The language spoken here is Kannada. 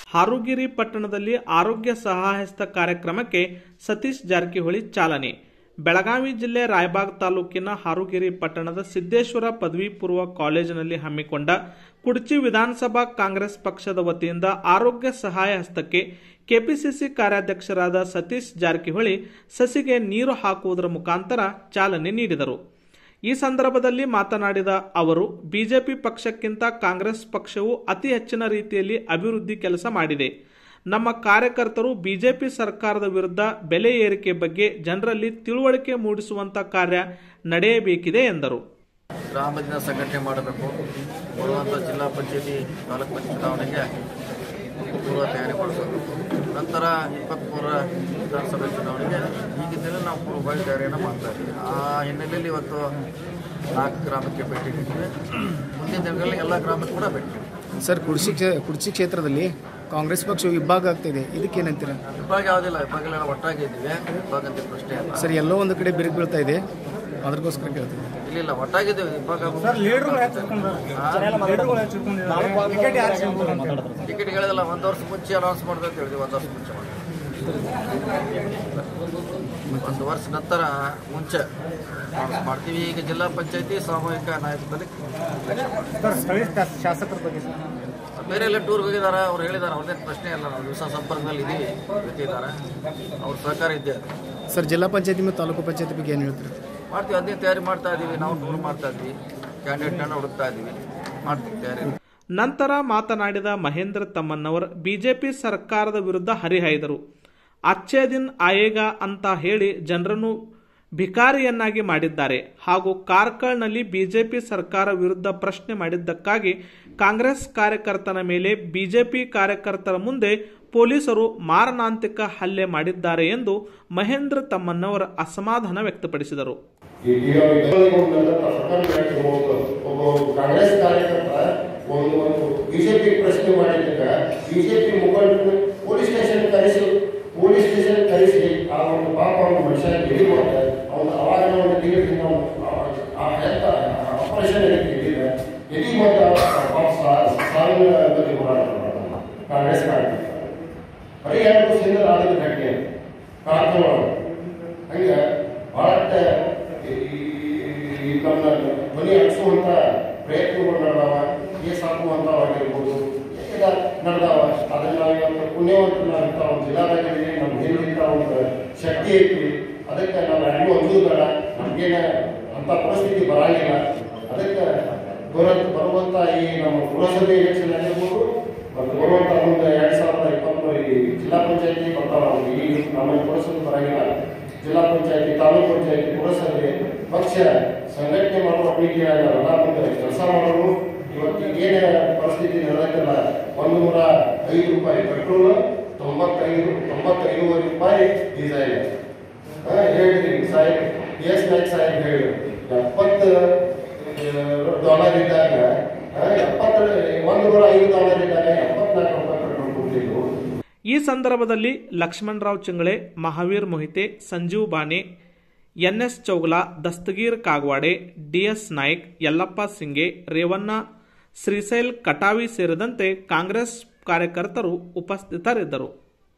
ಹಾರುಗಿರಿ ಪಟ್ಟಣದಲ್ಲಿ ಆರೋಗ್ಯ ಸಹಾಯಸ್ತ ಕಾರ್ಯಕ್ರಮಕ್ಕೆ ಸತೀಶ್ ಜಾರಕಿಹೊಳಿ ಚಾಲನೆ ಬೆಳಗಾವಿ ಜಿಲ್ಲೆ ರಾಯಬಾಗ್ ತಾಲೂಕಿನ ಹಾರುಗಿರಿ ಪಟ್ಟಣದ ಸಿದ್ದೇಶ್ವರ ಪದವಿ ಪೂರ್ವ ಕಾಲೇಜಿನಲ್ಲಿ ಹಮ್ಮಿಕೊಂಡ ಕುಡ್ಚಿ ವಿಧಾನಸಭಾ ಕಾಂಗ್ರೆಸ್ ಪಕ್ಷದ ವತಿಯಿಂದ ಆರೋಗ್ಯ ಸಹಾಯ ಹಸ್ತಕ್ಕೆ ಕೆಪಿಸಿಸಿ ಕಾರ್ಯಾಧ್ಯಕ್ಷರಾದ ಸತೀಶ್ ಜಾರಕಿಹೊಳಿ ಸಸಿಗೆ ನೀರು ಹಾಕುವುದರ ಮುಖಾಂತರ ಚಾಲನೆ ನೀಡಿದರು ಈ ಸಂದರ್ಭದಲ್ಲಿ ಮಾತನಾಡಿದ ಅವರು ಬಿಜೆಪಿ ಪಕ್ಷಕ್ಕಿಂತ ಕಾಂಗ್ರೆಸ್ ಪಕ್ಷವು ಅತಿ ಹೆಚ್ಚಿನ ರೀತಿಯಲ್ಲಿ ಅಭಿವೃದ್ಧಿ ಕೆಲಸ ಮಾಡಿದೆ ನಮ್ಮ ಕಾರ್ಯಕರ್ತರು ಬಿಜೆಪಿ ಸರ್ಕಾರದ ವಿರುದ್ಧ ಬೆಲೆ ಏರಿಕೆ ಬಗ್ಗೆ ಜನರಲ್ಲಿ ತಿಳುವಳಿಕೆ ಮೂಡಿಸುವಂತ ಕಾರ್ಯ ನಡೆಯಬೇಕಿದೆ ಎಂದರು ಗ್ರಾಮದಿಂದ ಸಂಘಟನೆ ಮಾಡಬೇಕು ಬರುವಂಥ ಜಿಲ್ಲಾ ಪಂಚಾಯತಿ ತಾಲೂಕು ಪಂಚಾಯತ್ ಚುನಾವಣೆಗೆ ಪೂರ್ವ ತಯಾರಿ ಮಾಡಬೇಕು ನಂತರ ಇಪ್ಪತ್ತ್ಮೂರರ ವಿಧಾನಸಭೆ ಚುನಾವಣೆಗೆ ಈಗಿಂದಲೇ ನಾವು ಪೂರ್ವಭಾವಿ ತಯಾರಿಯನ್ನು ಮಾಡ್ತಾ ಇದ್ದೀವಿ ಆ ಹಿನ್ನೆಲೆಯಲ್ಲಿ ಇವತ್ತು ನಾಲ್ಕು ಗ್ರಾಮಕ್ಕೆ ಭೇಟಿ ನೀಡಿದ್ವಿ ಮುಂದಿನ ದಿನಗಳಲ್ಲಿ ಎಲ್ಲ ಗ್ರಾಮಕ್ಕೆ ಕೂಡ ಭೇಟಿ ನೀಡ್ತೀವಿ ಸರ್ ಕುಡ್ಸಿ ಕ್ಷೇ- ಕುಡ್ಸಿ ಕ್ಷೇತ್ರದಲ್ಲಿ ಕಾಂಗ್ರೆಸ್ ಪಕ್ಷವು ಇಬ್ಬಾಗ ಆಗ್ತಿದೆ ಇದಕ್ಕೇನಂತೀರ ವಿಭಾಗ ಯಾವುದಿಲ್ಲ ವಿಭಾಗಲೆಲ್ಲ ಒಟ್ಟಾಗಿದ್ದೀವಿ ವಿಭಾಗ ಅಂತ ಪ್ರಶ್ನೆ ಅಲ್ಲ ಸರ್ ಎಲ್ಲೋ ಒಂದು ಕಡೆ ಬಿರುಕು ಬೀಳ್ತಾ ಇದೆ ಅದಕ್ಕೋಸ್ಕರ ಕೇಳ್ತೀವಿ ಇಲ್ಲ ಇಲ್ಲ ಒಟ್ಟಾಗಿದ್ದೀವಿ ವಿಭಾಗ ಟಿಕೆಟ್ ಹೇಳಿದಲ್ಲ ಒಂದು ವರ್ಷ ಮುಂಚೆ ಅನೌನ್ಸ್ ಮಾಡ್ಬೇಕು ಅಂತ ಹೇಳಿದ್ವಿ ಒಂದು ವರ್ಷ ಮುಂಚೆ ಮಾಡಿ ಒಂದು ವರ್ಷ ನಂತರ ಮುಂಚೆ announce ಮಾಡ್ತೀವಿ ಈಗ ಜಿಲ್ಲಾ ಪಂಚಾಯತಿ ಸಾಮೂಹಿಕ ನಾಯಕತ್ವದಲ್ಲಿ ಶಾಸಕರ ಬಗ್ಗೆ ಬೇರೆ ಎಲ್ಲ ಟೂರ್ ಹೋಗಿದ್ದಾರೆ ಅವ್ರು ಹೇಳಿದ್ದಾರೆ ಅವ್ರದ್ದೇನು ಪ್ರಶ್ನೆ ಇಲ್ಲ ನಾವು ದಿವಸ ಸಂಪರ್ಕದಲ್ಲಿ ಇದ್ದೀವಿ ಇದ್ದಾರೆ ಅವ್ರ ಸಹಕಾರ ಇದ್ದೇ ಇದೆ. ಸರ್ ಜಿಲ್ಲಾ ಪಂಚಾಯತಿ ಮತ್ತು ತಾಲೂಕು ಪಂಚಾಯತಿ ಬಗ್ಗೆ ಏನು ಹೇಳ್ತೀರಿ ಮಾಡ್ತೀವಿ ಅದನ್ನೇ ತಯಾರಿ ಮಾಡ್ತಾ ಇದ್ದೀವಿ ನಾವು ಟೂರ್ ಮಾಡ್ತಾ ಇದ್ವಿ ಕ್ಯಾಂಡಿಡೇಟ್ನ ಹುಡುಕ್ತಾ ಇದ್ದೀವಿ ಮಾಡ್ತೀವಿ ತಯಾರಿ ನಂತರ ಮಾತನಾಡಿದ ಮಹೇಂದ್ರ ತಮ್ಮನ್ನವರ್ ಬಿಜೆಪಿ ಸರ್ಕಾರದ ವಿರುದ್ಧ ಹರಿಹಾಯ್ದರು ಅಚ್ಚೇ ದಿನ್ ಆಯೇಗ ಅಂತ ಹೇಳಿ ಜನರನ್ನು ಭಿಕಾರಿಯನ್ನಾಗಿ ಮಾಡಿದ್ದಾರೆ ಹಾಗೂ ಕಾರ್ಕಳ್ನಲ್ಲಿ ಬಿಜೆಪಿ ಸರ್ಕಾರ ವಿರುದ್ಧ ಪ್ರಶ್ನೆ ಮಾಡಿದ್ದಕ್ಕಾಗಿ ಕಾಂಗ್ರೆಸ್ ಕಾರ್ಯಕರ್ತನ ಮೇಲೆ ಬಿಜೆಪಿ ಕಾರ್ಯಕರ್ತರ ಮುಂದೆ ಪೊಲೀಸರು ಮಾರಣಾಂತಿಕ ಹಲ್ಲೆ ಮಾಡಿದ್ದಾರೆ ಎಂದು ಮಹೇಂದ್ರ ತಮ್ಮನ್ನವರ್ ಅಸಮಾಧಾನ ವ್ಯಕ್ತಪಡಿಸಿದರು ಈಗ ವಿಧಾನಸೌಧದಲ್ಲ ಸರ್ಕಾರಿ ಒಬ್ಬ ಒಬ್ಬ ಕಾಂಗ್ರೆಸ್ ಕಾರ್ಯಕರ್ತ ಒಂದು ಒಂದು ಬಿಜೆಪಿ ಪ್ರಶ್ನೆ ಮಾಡಿದ್ದಕ್ಕೆ ಬಿಜೆಪಿ ಮುಖಂಡರು ಪೊಲೀಸ್ ಸ್ಟೇಷನ್ ಕರೆಸಿ ಪೊಲೀಸ್ ಸ್ಟೇಷನ್ ಕರೆಸಿ ಆ ಒಂದು ಪಾಪ ಒಂದು ಮನುಷ್ಯ ಎಡಿ ಮಾಡ್ತಾರೆ ಅವನು ಅವಾಗ ಒಂದು ತಿಂಗಳಿಂದ ಆ ಹೆತ್ತ ಆಪರೇಷನ್ ನಡೀತಿದ್ದಿಲ್ಲ ಎಡಿ ಮಾಡ ಪಾಪ ಸಾವಿನ ಬಗ್ಗೆ ಹೋರಾಟ ಮಾಡ್ತಾನೆ ಕಾಂಗ್ರೆಸ್ ಕಾರ್ಯಕರ್ತ ಬರೀ ಎರಡು ಸಿಂಗಲ್ ಆದ ಘಟನೆ ಕಾರ್ಯಕ್ರಮ ಹಂಗೆ ಭಾಳಷ್ಟ ಈ ನಮ್ಮ ಧ್ವನಿ ಹರಿಸುವಂತ ಪ್ರಯತ್ನಗಳು ನಡೆದಾವ ಕೇಸ್ ಹಾಕುವಂಥವಾಗಿರ್ಬೋದು ಈಗ ನಡೆದಾವ ಅದನ್ನ ನಾವು ಇವತ್ತು ಪುಣ್ಯವಂತನಾಗಿರ್ತ ಒಂದು ಜಿಲ್ಲಾಧಿಕಾರಿ ನಮ್ಮ ಹಿಂದಿದ್ದ ಒಂದು ಶಕ್ತಿ ಐತಿ ಅದಕ್ಕೆ ನಾವು ಯಾರಿಗೂ ಅಂಜೂ ಬೇಡ ನಮಗೇನ ಅಂಥ ಪರಿಸ್ಥಿತಿ ಬರಂಗಿಲ್ಲ ಅದಕ್ಕೆ ಬರುವಂತ ಬರುವಂತ ಈ ನಮ್ಮ ಪುರಸಭೆ ಎಲೆಕ್ಷನ್ ಆಗಿರ್ಬೋದು ಮತ್ತು ಬರುವಂತ ಮುಂದೆ ಎರಡ್ ಸಾವಿರದ ಇಪ್ಪತ್ಮೂರು ಈ ಜಿಲ್ಲಾ ಪಂಚಾಯತಿ ಬರ್ತಾವ ಈ ನಮ್ಮ ಪುರಸಭೆ ಬರಂಗಿಲ್ಲ ಜಿಲ್ಲಾ ಪಂಚಾಯತಿ ತಾಲೂಕು ಪಂಚಾಯತಿ ಪುರಸಭೆ ಪಕ್ಷ ಸಂಘಟನೆ ಮಾಡುವ ಪೀಠಿಯಾಗಲ್ಲ ಮುಂದೆ ಕೆಲಸ ಮಾಡೋರು ಇವತ್ತು ಏನು ಪರಿಸ್ಥಿತಿ ನಡೆದಿಲ್ಲ ಒಂದು ನೂರ ಐದು ರೂಪಾಯಿ ಪೆಟ್ರೋಲ್ ತೊಂಬತ್ತೈದು ತೊಂಬತ್ತೈದೂವರೆ ರೂಪಾಯಿ ಡೀಸೆಲ್ ಹಾ, ಹೇಳಿದ್ರಿ ಸಾಹೇಬ್ ಎಸ್ ನಾಯ್ಕ ಸಾಹೇಬ್ ಹೇಳಿ ಎಪ್ಪತ್ತು ಡಾಲರ್ ಇದ್ದಾಗ ಹಾ, ಎಪ್ಪತ್ತು ಒಂದು ನೂರ ಐದು ಡಾಲರ್ ಇದ್ದಾಗ ಎಪ್ಪತ್ನಾಲ್ಕು ರೂಪಾಯಿ ಪೆಟ್ರೋಲ್ ಕೊಡ್ತಿದ್ರು ಈ ಸಂದರ್ಭದಲ್ಲಿ ಲಕ್ಷ್ಮಣರಾವ್ ಚಿಂಗಳೆ ಮಹಾವೀರ್ ಮೊಹಿತೆ ಸಂಜೀವ್ ಬಾನೆ ಎನ್ಎಸ್ ಚೌಗಲಾ ದಸ್ತಗೀರ್ ಕಾಗವಾಡೆ ಡಿಎಸ್ ನಾಯ್ಕ್ ಯಲ್ಲಪ್ಪ ಸಿಂಗೆ ರೇವಣ್ಣ ಶ್ರೀಶೈಲ್ ಕಟಾವಿ ಸೇರಿದಂತೆ ಕಾಂಗ್ರೆಸ್ ಕಾರ್ಯಕರ್ತರು ಉಪಸ್ಥಿತರಿದ್ದರು